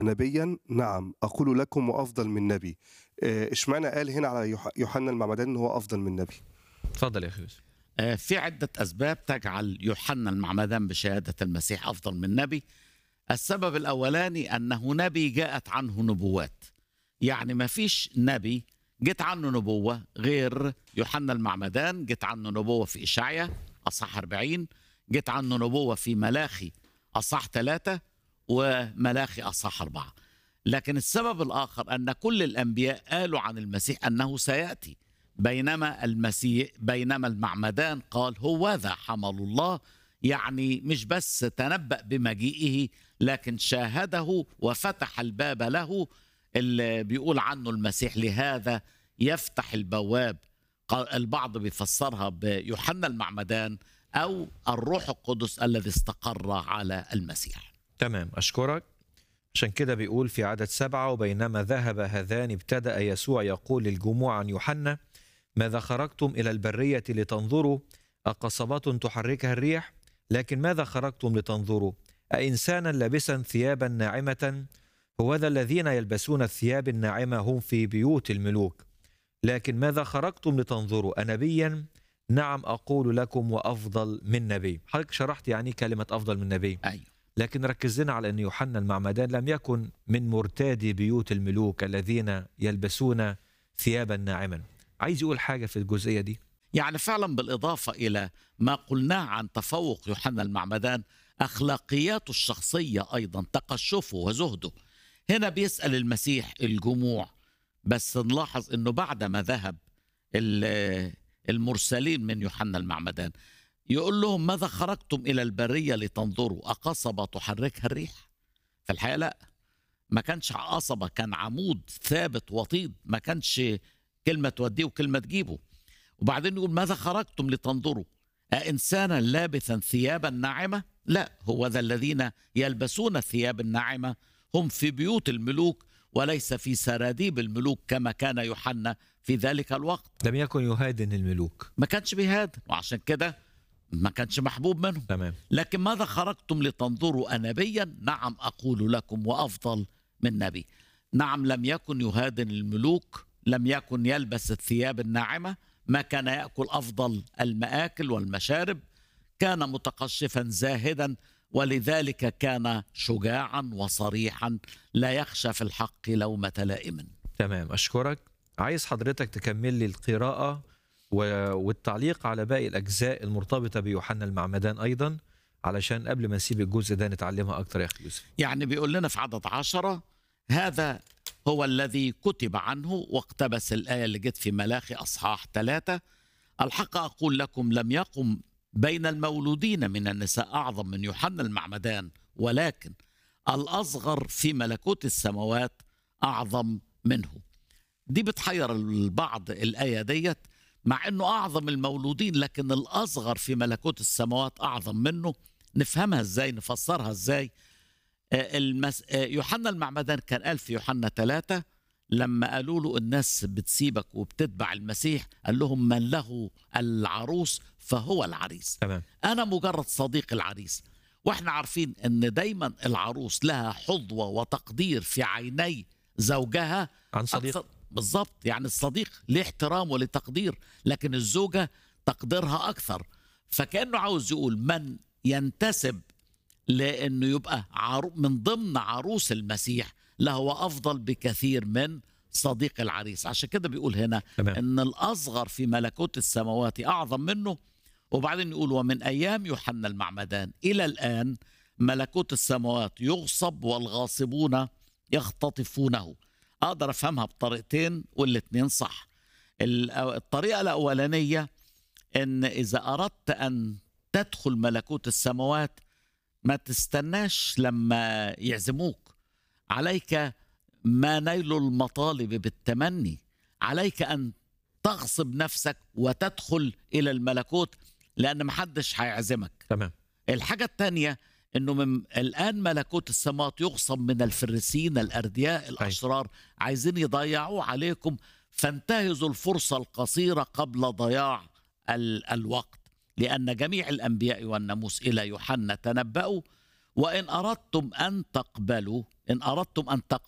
نبيا نعم أقول لكم وأفضل من نبي آه، اشمعنى قال هنا على يوح- يوحنا المعمدان إن هو أفضل من نبي اتفضل يا اخي يوسف آه، في عدة أسباب تجعل يوحنا المعمدان بشهادة المسيح أفضل من نبي السبب الأولاني أنه نبي جاءت عنه نبوات يعني ما فيش نبي جت عنه نبوة غير يوحنا المعمدان جت عنه نبوة في إشعيا أصح 40 جت عنه نبوة في ملاخي أصح 3 وملاخي أصح 4 لكن السبب الآخر أن كل الأنبياء قالوا عن المسيح أنه سيأتي بينما المسيح بينما المعمدان قال هو ذا حمل الله يعني مش بس تنبأ بمجيئه لكن شاهده وفتح الباب له اللي بيقول عنه المسيح لهذا يفتح البواب قال- البعض بيفسرها بيوحنا المعمدان أو الروح القدس الذي استقر على المسيح تمام أشكرك عشان كده بيقول في عدد سبعة وبينما ذهب هذان ابتدأ يسوع يقول للجموع عن يوحنا ماذا خرجتم إلى البرية لتنظروا أقصبات تحركها الريح لكن ماذا خرجتم لتنظروا أإنسانا لابسا ثيابا ناعمة هو ذا الذين يلبسون الثياب الناعمة هم في بيوت الملوك لكن ماذا خرجتم لتنظروا أنبيا نعم أقول لكم وأفضل من نبي حضرتك شرحت يعني كلمة أفضل من نبي أيوه لكن ركز لنا على أن يوحنا المعمدان لم يكن من مرتادي بيوت الملوك الذين يلبسون ثيابا ناعما عايز يقول حاجة في الجزئية دي يعني فعلا بالإضافة إلى ما قلناه عن تفوق يوحنا المعمدان أخلاقياته الشخصية أيضا تقشفه وزهده هنا بيسأل المسيح الجموع بس نلاحظ أنه بعد ما ذهب ال- المرسلين من يوحنا المعمدان يقول لهم ماذا خرجتم إلى البرية لتنظروا أقصبة تحركها الريح في الحقيقة لا ما كانش قصبة كان عمود ثابت وطيد ما كانش كلمة توديه وكلمة تجيبه وبعدين يقول ماذا خرجتم لتنظروا أإنسانا لابثا ثيابا ناعمة لا هو ذا الذين يلبسون الثياب الناعمة هم في بيوت الملوك وليس في سراديب الملوك كما كان يوحنا في ذلك الوقت لم يكن يهادن الملوك ما كانش بيهادن وعشان كده ما كانش محبوب منهم تمام لكن ماذا خرجتم لتنظروا أنبيا نعم أقول لكم وأفضل من نبي نعم لم يكن يهادن الملوك لم يكن يلبس الثياب الناعمة ما كان يأكل أفضل المآكل والمشارب كان متقشفا زاهدا ولذلك كان شجاعا وصريحا لا يخشى في الحق لومة لائم تمام أشكرك عايز حضرتك تكمل لي القراءة و- والتعليق على باقي الأجزاء المرتبطة بيوحنا المعمدان أيضا علشان قبل ما نسيب الجزء ده نتعلمها أكتر يا أخي يوسف يعني بيقول لنا في عدد عشرة هذا هو الذي كتب عنه واقتبس الآية اللي جت في ملاخي أصحاح ثلاثة الحق أقول لكم لم يقم بين المولودين من النساء أعظم من يوحنا المعمدان ولكن الأصغر في ملكوت السماوات أعظم منه دي بتحير البعض الآية ديت مع أنه أعظم المولودين لكن الأصغر في ملكوت السماوات أعظم منه نفهمها إزاي نفسرها إزاي آه، المس... آه، يوحنا المعمدان كان قال في يوحنا ثلاثة لما قالوا له الناس بتسيبك وبتتبع المسيح قال لهم من له العروس فهو العريس تمام أنا مجرد صديق العريس وإحنا عارفين أن دايما العروس لها حظوة وتقدير في عيني زوجها عن صديق أكثر بالظبط يعني الصديق ليه احترام وليه تقدير لكن الزوجة تقديرها أكثر فكأنه عاوز يقول من ينتسب لأنه يبقى عرو من ضمن عروس المسيح لهو أفضل بكثير من صديق العريس عشان كده بيقول هنا تمام ان الاصغر في ملكوت السماوات اعظم منه وبعدين يقول ومن ايام يوحنا المعمدان الى الان ملكوت السماوات يغصب والغاصبون يختطفونه اقدر افهمها بطريقتين والاثنين صح ال- الطريقه الاولانيه ان اذا اردت ان تدخل ملكوت السماوات ما تستناش لما يعزموك عليك ما نيل المطالب بالتمني عليك ان تغصب نفسك وتدخل الى الملكوت لان محدش هيعزمك تمام الحاجه الثانيه انه من الان ملكوت السماوات يغصب من الفريسيين الاردياء الاشرار عايزين يضيعوه عليكم فانتهزوا الفرصه القصيره قبل ضياع ال- الوقت لان جميع الانبياء والناموس الى يوحنا تنبأوا وإن أردتم أن تقبلوا إن أردتم أن تقبلوا